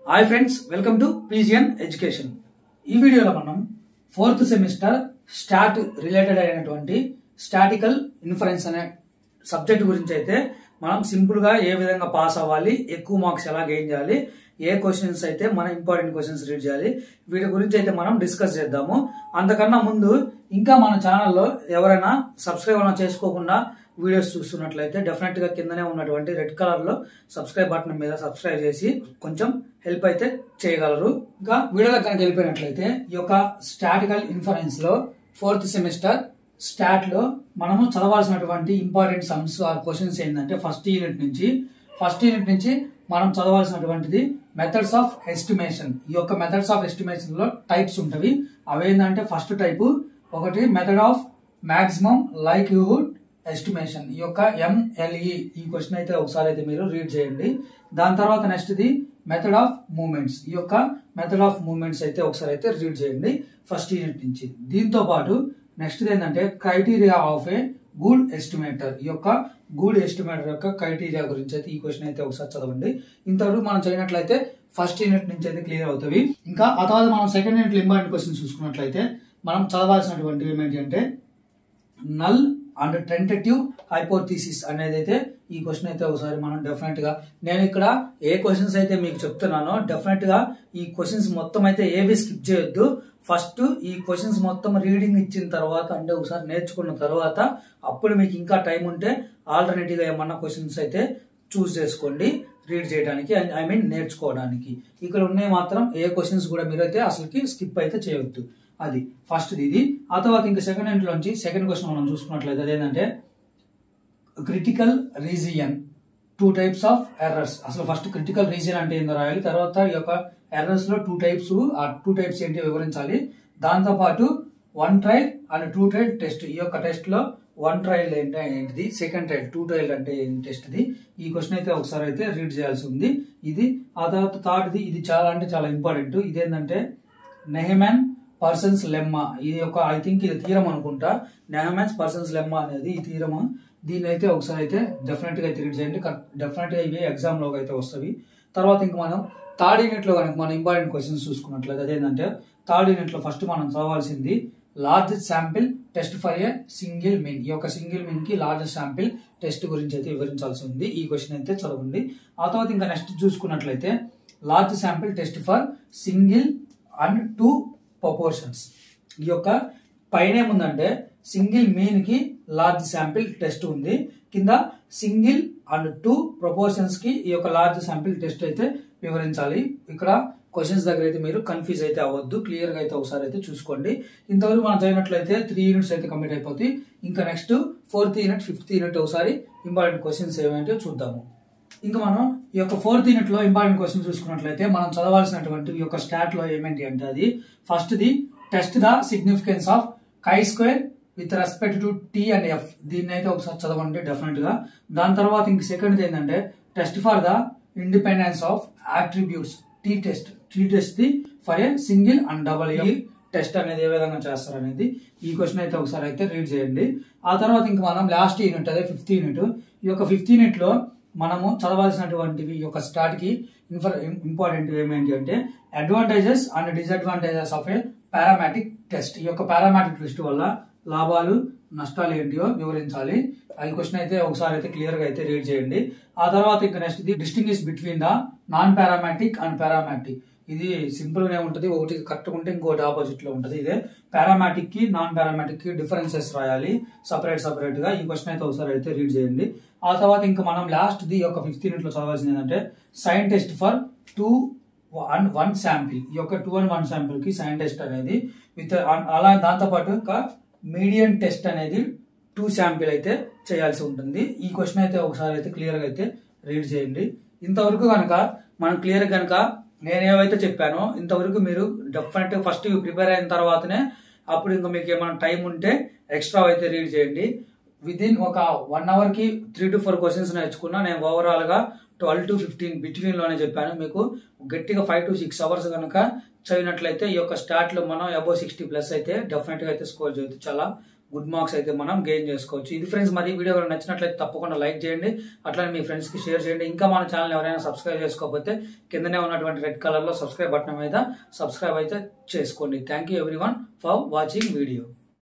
hi friends welcome to pigeon education ఈ వీడియోలో మనం ఫోర్త్ సెమిస్టర్ స్టాట్ రిలేటెడ్ అయినటువంటి స్టాటికల్ ఇన్ఫరెన్స్ అనే సబ్జెక్ట్ గురించి అయితే మనం సింపుల్ గా ఏ విధంగా పాస్ అవ్వాలి ఎక్కువ మార్క్స్ ఎలా గెయిన్ చేయాలి ఏ క్వశ్చన్స్ అయితే మన ఇంపార్టెంట్ క్వశ్చన్స్ రీడ్ చేయాలి వీటి గురించి అయితే మనం డిస్కస్ చేద్దాము అంతకన్నా ముందు ఇంకా మన ఛానల్లో ఎవరైనా సబ్స్క్రైబ్ అన్న చేసుకోకుండా వీడియోస్ చూస్తున్నట్లయితే డెఫినెట్ గా కిందనే ఉన్నటువంటి రెడ్ కలర్ లో సబ్స్క్రైబ్ బటన్ మీద సబ్స్క్రైబ్ చేసి కొంచెం హెల్ప్ అయితే చేయగలరు ఇంకా వీడియోలో కనుక వెళ్ళిపోయినట్లయితే ఈ యొక్క స్టాటికల్ ఇన్ఫరెన్స్ లో ఫోర్త్ సెమిస్టర్ స్టాట్ లో మనము చదవాల్సినటువంటి ఇంపార్టెంట్ సమ్స్ ఆర్ క్వశ్చన్స్ ఏంటంటే ఫస్ట్ యూనిట్ నుంచి ఫస్ట్ యూనిట్ నుంచి మనం చదవాల్సినటువంటిది మెథడ్స్ ఆఫ్ ఎస్టిమేషన్ ఈ యొక్క మెథడ్స్ ఆఫ్ ఎస్టిమేషన్ లో టైప్స్ ఉంటవి అవి ఏంటంటే ఫస్ట్ టైపు ఒకటి method of maximum likelihood estimation ఈ యొక్క ఎంఎల్ఈ ఈ క్వశ్చన్ అయితే ఒకసారి అయితే మీరు రీడ్ చేయండి దాని తర్వాత next the method of moments ఈ యొక్క మెథడ్ ఆఫ్ మూమెంట్స్ అయితే ఒకసారి అయితే రీడ్ చేయండి ఫస్ట్ యూనిట్ నుంచి దీంతో పాటు నెక్స్ట్ ఏంటంటే criteria of a good estimator ఈ యొక్క గుడ్ ఎస్టిమేటర్ యొక్క క్రైటీరియా గురించి అయితే ఈ క్వశ్చన్ అయితే ఒకసారి చదవండి ఇంతవరకు మనం చదివినట్లయితే ఫస్ట్ యూనిట్ నుంచి అయితే క్లియర్ అవుతుంది ఇంకా ఆ తర్వాత మనం సెకండ్ యూనిట్ ఇంపార్టెంట్ క్వశ్చన్ చూసుకున్నట్లయితే మనం చదవాల్సినటువంటి ఏమిటి అంటే నల్ అండ్ టెంటేటివ్ హైపోథీసిస్ అనేది అయితే ఈ క్వశ్చన్ అయితే ఒకసారి మనం డెఫినెట్ గా నేను ఇక్కడ ఏ క్వశ్చన్స్ అయితే మీకు చెప్తున్నానో డెఫినెట్ గా ఈ క్వశ్చన్స్ మొత్తం అయితే ఏవి స్కిప్ చేయొద్దు ఫస్ట్ ఈ క్వశ్చన్స్ మొత్తం రీడింగ్ ఇచ్చిన తర్వాత అంటే ఒకసారి నేర్చుకున్న తర్వాత అప్పుడు మీకు ఇంకా టైం ఉంటే ఆల్టర్నేటివ్ గా ఏమన్నా క్వశ్చన్స్ అయితే చూస్ చేసుకోండి రీడ్ చేయడానికి ఐ మీన్ నేర్చుకోవడానికి ఇక్కడ ఉన్నాయి మాత్రం ఏ క్వశ్చన్స్ కూడా మీరైతే అసలుకి స్కిప్ అయితే చేయవద్దు అది ఫస్ట్ ఇది ఆ తర్వాత ఇంకా సెకండ్ ఇంట్లోంచి సెకండ్ క్వశ్చన్ మనం చూసుకున్నట్లయితే అదేంటంటే critical region two types of errors అసలు ఫస్ట్ క్రిటికల్ రీజియన్ అంటే ఏందో రాయాలి తర్వాత ఈ యొక్క ఎర్రర్స్ లో టూ టైప్స్ ఆ టూ టైప్స్ ఏంటి వివరించాలి దాంతో పాటు one trial and two trial test ఈ యొక్క టెస్ట్ లో వన్ ట్రయల్ ఏంటి ఏంటిది సెకండ్ ట్రయల్ టూ ట్రయల్ అంటే టెస్ట్ ఇది ఈ క్వశ్చన్ అయితే ఒకసారి అయితే రీడ్ చేయాల్సి ఉంది ఇది ఆ తర్వాత థర్డ్ది ఇది చాలా అంటే చాలా ఇంపార్టెంట్ ఇదేంటంటే నెహమెన్ పర్సన్స్ లెమ్మా ఇది ఒక ఐ థింక్ ఇది తీరం అనుకుంటా నెహమెన్స్ పర్సన్స్ లెమ్మా అనేది ఈ తీరము దీన్ని అయితే ఒకసారి అయితే డెఫినెట్ గా అయితే రీడ్ చేయండి డెఫినెట్ గా ఇవి ఎగ్జామ్ లోకి అయితే వస్తాయి తర్వాత ఇంక మనం థర్డ్ యూనిట్ లో కనుక మనం ఇంపార్టెంట్ క్వశ్చన్స్ చూసుకున్నట్లయితే అదేంటంటే థర్డ్ యూనిట్ లో ఫస్ట్ మనం చదవాల్సింది large sample test for a single mean ఈ యొక్క సింగిల్ మీన్ కి లార్జ్ శాంపిల్ టెస్ట్ గురించి అయితే వివరించాల్సి ఉంది ఈ క్వశ్చన్ అయితే చదవండి ఆ తర్వాత ఇంకా నెక్స్ట్ చూసుకున్నట్లయితే large sample test for single and two proportions ఈ యొక్క పైన ఏముందంటే సింగిల్ మీన్ కి లార్జ్ శాంపిల్ టెస్ట్ ఉంది కింద సింగిల్ అండ్ టూ ప్రపోర్షన్స్ కి ఈ యొక్క లార్జ్ శాంపిల్ టెస్ట్ అయితే వివరించాలి ఇక్కడ క్వశ్చన్స్ దగ్గర అయితే మీరు కన్ఫ్యూజ్ అయితే అవ్వద్దు క్లియర్ గా అయితే ఒకసారి అయితే చూసుకోండి ఇంతవరకు మనం చదివినట్లయితే త్రీ యూనిట్స్ అయితే కంప్లీట్ అయిపోతాయి ఇంకా next fourth unit fifth unit ఒకసారి ఇంపార్టెంట్ క్వశ్చన్స్ ఏమంటే చూద్దాము ఇంకా మనం ఈ యొక్క ఫోర్త్ యూనిట్ లో ఇంపార్టెంట్ క్వశ్చన్ చూసుకున్నట్లయితే మనం చదవాల్సినటువంటి ఈ యొక్క స్టాట్ లో ఏమేంటి అంటే అది first the test the significance of chi square with respect to T and F దీన్ని అయితే ఒకసారి చదవండి డెఫినెట్ గా దాని తర్వాత ఇంక సెకండ్ ఏంటంటే test for the independence of attributes T test T test the for a single and double ఈ టెస్ట్ అనేది ఏ విధంగా చేస్తారు అనేది ఈ క్వశ్చన్ అయితే ఒకసారి అయితే రీడ్ చేయండి ఆ తర్వాత ఇంక మనం లాస్ట్ యూనిట్ అదే ఫిఫ్త్ యూనిట్ ఈ యొక్క ఫిఫ్త్ యూనిట్ లో మనము చదవాల్సినటువంటివి ఈ యొక్క స్టార్ట్ కి ఇన్ఫర్ ఇంపార్టెంట్ ఏమేంటి అంటే advantages and disadvantages of a parametric test ఈ యొక్క పారామాటిక్ టెస్ట్ వల్ల లాభాలు నష్టాలు ఏంటియో వివరించాలి ఈ క్వశ్చన్ అయితే ఒకసారి అయితే క్లియర్ గా అయితే రీడ్ చేయండి ఆ తర్వాత ఇంకా next the distinguish between the non parametric and parametric ఇది సింపుల్ గా ఉంటుంది ఒకటి కరెక్ట్ ఉంటే ఇంకోటి ఆపోజిట్ లో ఉంటుంది ఇదే పారామాటిక్ కి నాన్ పారామాటిక్ కి డిఫరెన్సెస్ రాయాలి సపరేట్ సపరేట్ గా ఈ క్వశ్చన్ అయితే ఒకసారి అయితే రీడ్ చేయండి ఆ తర్వాత ఇంకా మనం లాస్ట్ ది యొక్క ఫిఫ్త్ యూనిట్ లో చదవాల్సింది ఏంటంటే sign test for two and one sample ఈ యొక్క టూ అండ్ వన్ శాంపిల్ కి సైన్ టెస్ట్ అనేది విత్ అలా దాంతో పాటు ఇంకా మీడియం టెస్ట్ అనేది టూ శాంపిల్ అయితే చేయాల్సి ఉంటుంది ఈ క్వశ్చన్ అయితే ఒకసారి అయితే క్లియర్ గా అయితే రీడ్ చేయండి ఇంతవరకు కనుక మనం క్లియర్ కనుక నేను ఏవైతే చెప్పానో ఇంతవరకు మీరు డెఫినెట్ ఫస్ట్ ప్రిపేర్ అయిన తర్వాతనే అప్పుడు ఇంకా మీకు ఏమైనా టైం ఉంటే ఎక్స్ట్రా అయితే రీడ్ చేయండి విత్ ఇన్ ఒక వన్ అవర్ కి త్రీ టు ఫోర్ క్వశ్చన్స్ నేర్చుకున్నా నేను ఓవరాల్ గా ట్వెల్వ్ టు ఫిఫ్టీన్ బిట్వీన్ లోనే చెప్పాను మీకు గట్టిగా ఫైవ్ టు సిక్స్ అవర్స్ కనుక చదివినట్లయితే ఈ యొక్క స్టార్ట్ లో మనం అబౌవ్ సిక్స్టీ ప్లస్ అయితే డెఫినెట్ గా అయితే స్కోర్ చేయొచ్చు చాలా గుడ్ మార్క్స్ అయితే మనం గెయిన్ చేసుకోవచ్చు ఇది ఫ్రెండ్స్ మరి ఈ వీడియో కనుక నచ్చినట్లయితే తప్పకుండా లైక్ చేయండి అట్లానే మీ ఫ్రెండ్స్ కి షేర్ చేయండి ఇంకా మన ఛానల్ ఎవరైనా సబ్స్క్రైబ్ చేసుకోకపోతే కిందనే ఉన్నటువంటి రెడ్ కలర్ లో సబ్స్క్రైబ్ బటన్ మీద సబ్స్క్రైబ్ అయితే చేసుకోండి thank you everyone for watching video